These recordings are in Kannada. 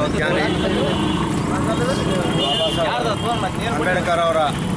ಜ್ಞಾನಿ ಬಾಬಾ ಸಾಹೇಬ್ ಅಂಬೇಡ್ಕರ್ ಅವರ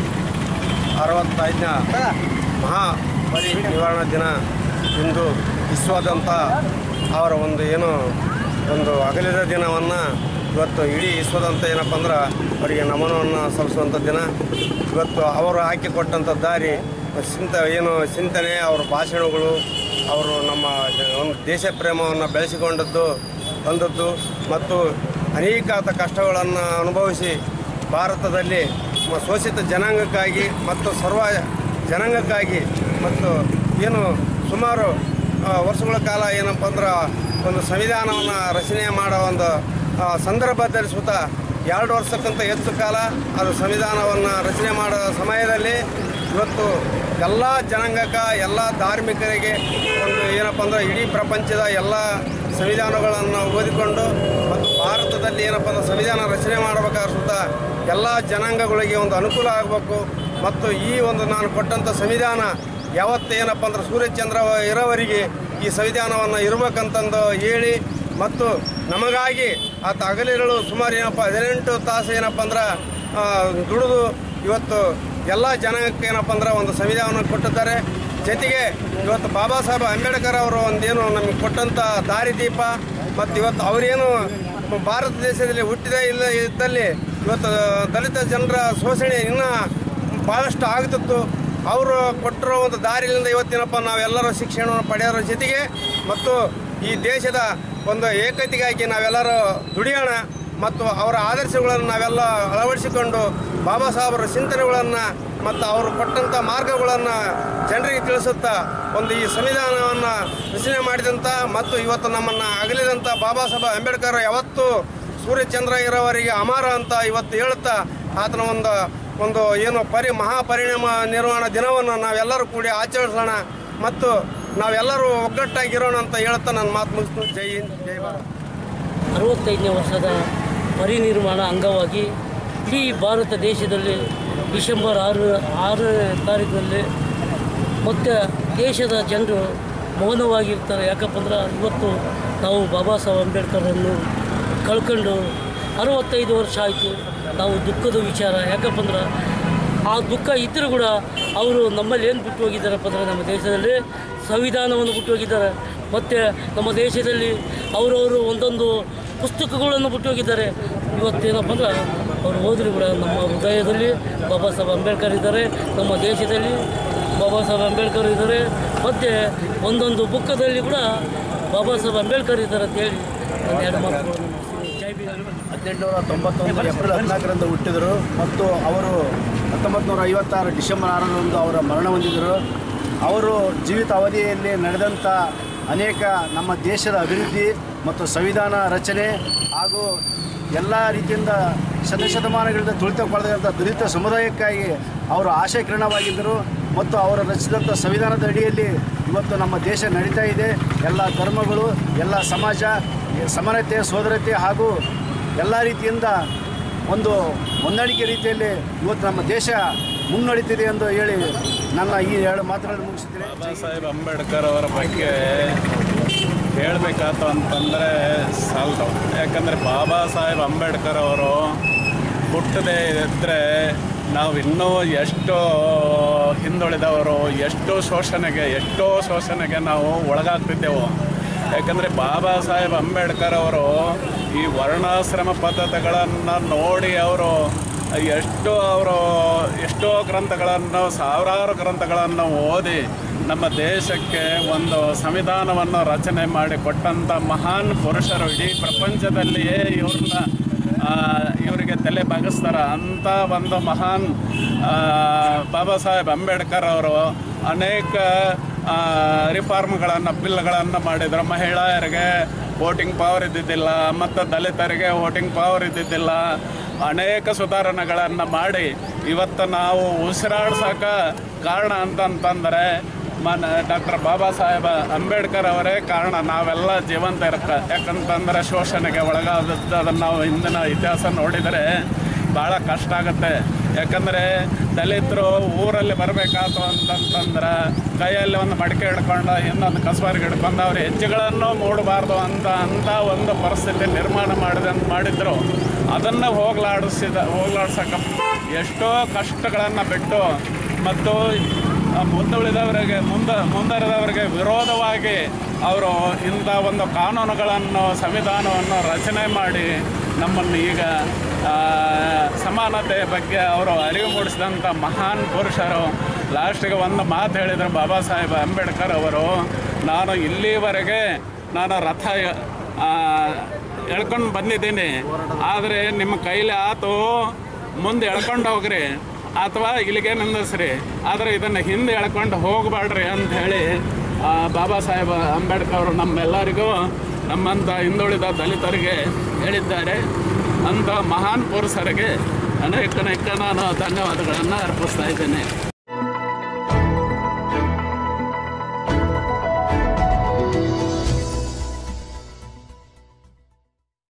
ಅರವತ್ತೈದನೇ ಮಹಾ ಪರಿ ನಿವಾರಣಾ ದಿನ ಇಂದು ವಿಶ್ವಾದ್ಯಂತ ಅವರ ಒಂದು ಏನು ಒಂದು ಅಗಲಿದ ದಿನವನ್ನು ಇವತ್ತು ಇಡೀ ವಿಶ್ವದಂತ ಏನಪ್ಪ ಅಂದ್ರೆ ಅವರಿಗೆ ನಮನವನ್ನು ಸಲ್ಲಿಸುವಂಥ ದಿನ ಇವತ್ತು ಅವರು ಹಾಕಿಕೊಟ್ಟಂಥ ದಾರಿ ಚಿಂತ ಏನು ಚಿಂತನೆ ಅವರ ಭಾಷಣಗಳು ಅವರು ನಮ್ಮ ಜ- ಒಂದು ದೇಶ ಪ್ರೇಮವನ್ನು ಬೆಳೆಸಿಕೊಂಡದ್ದು ಬಂದದ್ದು ಮತ್ತು ಅನೇಕ ಕಷ್ಟಗಳನ್ನು ಅನುಭವಿಸಿ ಭಾರತದಲ್ಲಿ ಮ- ಶೋಷಿತ ಜನಾಂಗಕ್ಕಾಗಿ ಮತ್ತು ಸರ್ವ ಜನಾಂಗಕ್ಕಾಗಿ ಮತ್ತು ಏನು ಸುಮಾರು ಆ, ವರ್ಷಗಳ ಕಾಲ ಏನಪ್ಪ ಅಂದ್ರೆ ಒಂದು ಸಂವಿಧಾನವನ್ನು ರಚನೆ ಮಾಡೋ ಒಂದು ಆ, ಸಂದರ್ಭದಲ್ಲಿ ಸುತ್ತ ಎರಡು ವರ್ಷಕ್ಕಿಂತ ಹೆಚ್ಚು ಕಾಲ ಅದು ಸಂವಿಧಾನವನ್ನು ರಚನೆ ಮಾಡೋ ಸಮಯದಲ್ಲಿ ಇವತ್ತು ಎಲ್ಲ ಜನಾಂಗಕ್ಕೆ ಎಲ್ಲ ಧಾರ್ಮಿಕರಿಗೆ ಒಂದು ಏನಪ್ಪ ಅಂದ್ರೆ ಇಡೀ ಪ್ರಪಂಚದ ಎಲ್ಲ ಸಂವಿಧಾನಗಳನ್ನು ಓದಿಕೊಂಡು ಮತ್ತು ಭಾರತದಲ್ಲಿ ಏನಪ್ಪ ಅಂದ್ರೆ ಸಂವಿಧಾನ ರಚನೆ ಮಾಡಬೇಕಾದ್ರೆ ಸುತ್ತ ಎಲ್ಲ ಜನಾಂಗಗಳಿಗೆ ಒಂದು ಅನುಕೂಲ ಆಗಬೇಕು ಮತ್ತು ಈ ಒಂದು ನಾನು ಕೊಟ್ಟಂಥ ಸಂವಿಧಾನ ಯಾವತ್ತು ಏನಪ್ಪ ಅಂದ್ರೆ ಸೂರ್ಯಚಂದ್ರ ಇರೋವರೆಗೆ ಈ ಸಂವಿಧಾನವನ್ನು ಇರಬೇಕಂತಂದು ಹೇಳಿ ಮತ್ತು ನಮಗಾಗಿ ಆತ ಹಗಲಿರುಳು ಸುಮಾರು ಏನಪ್ಪ ಹದಿನೆಂಟು ತಾಸು ಏನಪ್ಪ ಅಂದ್ರೆ ಆ, ದುಡಿದು ಇವತ್ತು ಎಲ್ಲ ಜನಾಂಗಕ್ಕೆ ಏನಪ್ಪ ಅಂದ್ರೆ ಒಂದು ಸಂವಿಧಾನ ಕೊಟ್ಟಿದ್ದಾರೆ ಜೊತೆಗೆ ಇವತ್ತು ಬಾಬಾ ಸಾಹೇಬ್ ಅಂಬೇಡ್ಕರ್ ಅವರು ಒಂದೇನು ನಮಗೆ ಕೊಟ್ಟಂಥ ದಾರಿದೀಪ ಮತ್ತು ಇವತ್ತು ಅವರೇನು ಭಾರತ ದೇಶದಲ್ಲಿ ಹುಟ್ಟಿದ ಇಲ್ಲ ಇದ್ದಲ್ಲಿ ಇವತ್ತು ದಲಿತ ಜನರ ಶೋಷಣೆ ಇನ್ನೂ ಭಾಳಷ್ಟು ಆಗ್ತಿತ್ತು ಅವರು ಕೊಟ್ಟಿರೋ ಒಂದು ದಾರಿಯಿಂದ ಇವತ್ತಿನಪ್ಪ ನಾವೆಲ್ಲರೂ ಶಿಕ್ಷಣವನ್ನು ಪಡೆಯೋದ್ರ ಜೊತೆಗೆ ಮತ್ತು ಈ ದೇಶದ ಒಂದು ಏಕತೆಗಾಗಿ ನಾವೆಲ್ಲರೂ ದುಡಿಯೋಣ ಮತ್ತು ಅವರ ಆದರ್ಶಗಳನ್ನು ನಾವೆಲ್ಲ ಅಳವಡಿಸಿಕೊಂಡು ಬಾಬಾ ಸಾಹೇಬರ ಚಿಂತನೆಗಳನ್ನು ಮತ್ತು ಅವರು ಕೊಟ್ಟಂಥ ಮಾರ್ಗಗಳನ್ನು ಜನರಿಗೆ ತಿಳಿಸುತ್ತಾ ಒಂದು ಈ ಸಂವಿಧಾನವನ್ನು ರಚನೆ ಮಾಡಿದಂಥ ಮತ್ತು ಇವತ್ತು ನಮ್ಮನ್ನು ಅಗಲಿದಂಥ ಬಾಬಾ ಸಾಹೇಬ್ ಅಂಬೇಡ್ಕರ್ ಯಾವತ್ತೂ ಸೂರ್ಯಚಂದ್ರ ಇರೋವರೆಗೆ ಅಮರ ಅಂತ ಇವತ್ತು ಹೇಳುತ್ತಾ ಆತನ ಒಂದು ಒಂದು ಏನು ಪರಿ ಮಹಾಪರಿಣಾಮ ನಿರ್ವಹಣಾ ದಿನವನ್ನು ನಾವೆಲ್ಲರೂ ಕೂಡಿ ಆಚರಿಸೋಣ ಮತ್ತು ನಾವೆಲ್ಲರೂ ಒಗ್ಗಟ್ಟಾಗಿರೋಣ ಅಂತ ಹೇಳ್ತಾ ನನ್ನ ಮಾತು ಮುಗಿಸ್ತೀನಿ ಜೈ ಹಿಂದ್ ಜೈ ಭಾರತ್ ಅರವತ್ತೈದನೇ ವರ್ಷದ ಪರಿನಿರ್ಮಾಣ ಅಂಗವಾಗಿ ಇಡೀ ಭಾರತ ದೇಶದಲ್ಲಿ ಡಿಸೆಂಬರ್ ಆರು ಆರು ತಾರೀಕಿನಲ್ಲಿ ಮತ್ತು ದೇಶದ ಜನರು ಮೌನವಾಗಿರ್ತಾರೆ ಯಾಕಪ್ಪ ಅಂದ್ರೆ ಇವತ್ತು ನಾವು ಬಾಬಾ ಸಾಹೇಬ್ ಅಂಬೇಡ್ಕರನ್ನು ಕಳ್ಕೊಂಡು ಅರವತ್ತೈದು ವರ್ಷ ಆಯಿತು ನಾವು ದುಃಖದ ವಿಚಾರ ಯಾಕಪ್ಪ ಅಂದ್ರೆ ಆ ದುಃಖ ಇದ್ದರೂ ಕೂಡ ಅವರು ನಮ್ಮಲ್ಲಿ ಏನು ಬಿಟ್ಟು ಹೋಗಿದ್ದಾರಪ್ಪ ಅಂದರೆ ನಮ್ಮ ದೇಶದಲ್ಲಿ ಸಂವಿಧಾನವನ್ನು ಬಿಟ್ಟು ಹೋಗಿದ್ದಾರೆ ಮತ್ತು ನಮ್ಮ ದೇಶದಲ್ಲಿ ಅವರವರು ಒಂದೊಂದು ಪುಸ್ತಕಗಳನ್ನು ಬಿಟ್ಟು ಹೋಗಿದ್ದಾರೆ ಇವತ್ತೇನಪ್ಪ ಅಂದ್ರೆ ಅವ್ರು ಹೋದರೂ ಕೂಡ ನಮ್ಮ ಹೃದಯದಲ್ಲಿ ಬಾಬಾ ಸಾಹೇಬ್ ಅಂಬೇಡ್ಕರ್ ಇದ್ದಾರೆ ನಮ್ಮ ದೇಶದಲ್ಲಿ ಬಾಬಾ ಸಾಹೇಬ್ ಅಂಬೇಡ್ಕರ್ ಇದ್ದಾರೆ ಮತ್ತು ಒಂದೊಂದು ಬುಕ್ಕದಲ್ಲಿ ಕೂಡ ಬಾಬಾ ಸಾಹೇಬ್ ಅಂಬೇಡ್ಕರ್ ಇದ್ದಾರೆ ಅಂತ ಹೇಳಿ ನಾನು ಎರಡು ಮಾತುಗಳನ್ನು ಮುಗಿಸ್ತೀನಿ. ಜೈ ಭೀಮ್ ಹದಿನೆಂಟುನೂರ ತೊಂಬತ್ತೊಂದು ಏಪ್ರಿಲ್ ಹದಿನಾಲ್ಕರಂದು ಹುಟ್ಟಿದರು ಮತ್ತು ಅವರು ಹತ್ತೊಂಬತ್ತು ನೂರ ಐವತ್ತಾರು ಡಿಸೆಂಬರ್ ಆರರಂದು ಅವರ ಮರಣ ಹೊಂದಿದರು ಅವರು ಜೀವಿತ ಅವಧಿಯಲ್ಲಿ ನಡೆದಂಥ ಅನೇಕ ನಮ್ಮ ದೇಶದ ಅಭಿವೃದ್ಧಿ ಮತ್ತು ಸಂವಿಧಾನ ರಚನೆ ಹಾಗೂ ಎಲ್ಲ ರೀತಿಯಿಂದ ಶತಶತಮಾನಗಳಿಂದ ತುಳಿತಗೊಳ್ಳದಂಥ ದಲಿತ ಸಮುದಾಯಕ್ಕಾಗಿ ಅವರು ಆಶಯ ಕಿರಣವಾಗಿದ್ದರು ಮತ್ತು ಅವರು ರಚಿಸಿದಂಥ ಸಂವಿಧಾನದ ಅಡಿಯಲ್ಲಿ ಇವತ್ತು ನಮ್ಮ ದೇಶ ನಡೀತಾ ಇದೆ ಎಲ್ಲ ಧರ್ಮಗಳು ಎಲ್ಲ ಸಮಾಜ ಸಮಾನತೆ ಸೋದರತೆ ಹಾಗೂ ಎಲ್ಲ ರೀತಿಯಿಂದ ಒಂದು ಹೊಂದಾಣಿಕೆ ರೀತಿಯಲ್ಲಿ ಇವತ್ತು ನಮ್ಮ ದೇಶ ಮುನ್ನಡೀತಿದೆ ಎಂದು ಹೇಳಿ ನನ್ನ ಈ ಎರಡು ಮಾತುಗಳನ್ನು ಮುಗಿಸುತ್ತೇನೆ ಬಾಬಾ ಸಾಹೇಬ್ ಅಂಬೇಡ್ಕರ್ ಅವರ ಬಗ್ಗೆ ಹೇಳಬೇಕಾತು ಅಂತಂದರೆ ಸಾಲದು ಯಾಕಂದರೆ ಬಾಬಾ ಸಾಹೇಬ್ ಅಂಬೇಡ್ಕರ್ ಅವರು ಹುಟ್ಟದೇ ಇದ್ದರೆ ನಾವು ಇನ್ನೂ ಎಷ್ಟೋ ಹಿಂದುಳಿದವರು ಎಷ್ಟೋ ಶೋಷಣೆಗೆ ಎಷ್ಟೋ ಶೋಷಣೆಗೆ ನಾವು ಒಳಗಾಗ್ತಿದ್ದೆವು ಯಾಕಂದರೆ ಬಾಬಾ ಸಾಹೇಬ್ ಅಂಬೇಡ್ಕರ್ ಅವರು ಈ ವರ್ಣಾಶ್ರಮ ಪದ್ಧತಿಗಳನ್ನು ನೋಡಿ ಅವರು ಎಷ್ಟೋ ಅವರು ಎಷ್ಟೋ ಗ್ರಂಥಗಳನ್ನು ಸಾವಿರಾರು ಗ್ರಂಥಗಳನ್ನು ಓದಿ ನಮ್ಮ ದೇಶಕ್ಕೆ ಒಂದು ಸಂವಿಧಾನವನ್ನು ರಚನೆ ಮಾಡಿ ಕೊಟ್ಟಂಥ ಮಹಾನ್ ಪುರುಷರು ಇಡೀ ಪ್ರಪಂಚದಲ್ಲಿಯೇ ಇವ್ರನ್ನ ಆ, ಇವರಿಗೆ ತಲೆ ಬಗ್ಗಿಸ್ತಾರೆ ಅಂಥ ಒಂದು ಮಹಾನ್ ಆ, ಬಾಬಾ ಸಾಹೇಬ್ ಅಂಬೇಡ್ಕರ್ ಅವರು ಅನೇಕ ರಿಫಾರ್ಮ್ಗಳನ್ನು ಬಿಲ್ಗಳನ್ನು ಮಾಡಿದರು ಮಹಿಳೆಯರಿಗೆ ವೋಟಿಂಗ್ ಪವರ್ ಇದ್ದಿದ್ದಿಲ್ಲ ಮತ್ತು ದಲಿತರಿಗೆ ವೋಟಿಂಗ್ ಪವರ್ ಇದ್ದಿದ್ದಿಲ್ಲ ಅನೇಕ ಸುಧಾರಣೆಗಳನ್ನು ಮಾಡಿ ಇವತ್ತು ನಾವು ಉಸಿರಾಡ್ಸೋಕ ಕಾರಣ ಅಂತಂತಂದರೆ ಮನ ಡಾಕ್ಟರ್ ಬಾಬಾ ಸಾಹೇಬ ಅಂಬೇಡ್ಕರ್ ಅವರೇ ಕಾರಣ ನಾವೆಲ್ಲ ಜೀವಂತ ಇರಕ್ಕೆ ಯಾಕಂತಂದರೆ ಶೋಷಣೆಗೆ ಒಳಗಾದದ್ದು ಅದನ್ನು ನಾವು ಹಿಂದಿನ ಇತಿಹಾಸ ನೋಡಿದರೆ ಭಾಳ ಕಷ್ಟ ಆಗುತ್ತೆ ಯಾಕಂದರೆ ದಲಿತರು ಊರಲ್ಲಿ ಬರಬೇಕಾತು ಅಂತಂತಂದ್ರೆ ಕೈಯಲ್ಲಿ ಒಂದು ಮಡಿಕೆ ಹಿಡ್ಕೊಂಡು ಇನ್ನೊಂದು ಕಸಬಾರಿಗೆ ಹಿಡ್ಕೊಂಡು ಅವ್ರ ಹೆಜ್ಜೆಗಳನ್ನು ಮೂಡಬಾರ್ದು ಅಂತ ಅಂತ ಒಂದು ಪರಿಸ್ಥಿತಿ ನಿರ್ಮಾಣ ಮಾಡಿದ ಮಾಡಿದ್ರು ಅದನ್ನು ಹೋಗ್ಲಾಡಿಸಿದ ಹೋಗ್ಲಾಡ್ಸಕ್ಕೆ ಎಷ್ಟೋ ಕಷ್ಟಗಳನ್ನು ಬಿಟ್ಟು ಮತ್ತು ಆ ಮುಂದುಳಿದವರಿಗೆ ಮುಂದೆ ಮುಂದರಿದವರಿಗೆ ವಿರೋಧವಾಗಿ ಅವರು ಇಂಥ ಒಂದು ಕಾನೂನುಗಳನ್ನು ಸಂವಿಧಾನವನ್ನು ರಚನೆ ಮಾಡಿ ನಮ್ಮನ್ನು ಈಗ ಆ, ಸಮಾನತೆಯ ಬಗ್ಗೆ ಅವರು ಅರಿವು ಮೂಡಿಸಿದಂಥ ಮಹಾನ್ ಪುರುಷರು ಲಾಸ್ಟಿಗೆ ಒಂದು ಮಾತು ಹೇಳಿದರು ಬಾಬಾ ಸಾಹೇಬ್ ಅಂಬೇಡ್ಕರ್ ಅವರು ನಾನು ಇಲ್ಲಿವರೆಗೆ ನಾನು ರಥ ಆ, ಎಳ್ಕೊಂಡು ಬಂದಿದ್ದೀನಿ ಆದರೆ ನಿಮ್ಮ ಕೈಲಿ ಆತು ಮುಂದೆ ಎಳ್ಕೊಂಡು ಹೋಗ್ರಿ ಅಥವಾ ಇಲ್ಲಿಗೆ ನಿಂದಿಸ್ರಿ ಆದರೆ ಇದನ್ನು ಹಿಂದೆ ಎಳ್ಕೊಂಡು ಹೋಗಬೇಡ್ರಿ ಅಂತ ಹೇಳಿ ಆ, ಬಾಬಾ ಸಾಹೇಬ್ ಅಂಬೇಡ್ಕರ್ ಅವರು ನಮ್ಮೆಲ್ಲರಿಗೂ ನಮ್ಮಂಥ ಹಿಂದುಳಿದ ದಲಿತರಿಗೆ ಹೇಳಿದ್ದಾರೆ ಅಂಥ ಮಹಾನ್ ಪುರುಷರಿಗೆ ಅನೇಕ ಅನೇಕ ನಾನು ಧನ್ಯವಾದಗಳನ್ನು ಅರ್ಪಿಸ್ತಾ ಇದ್ದೇನೆ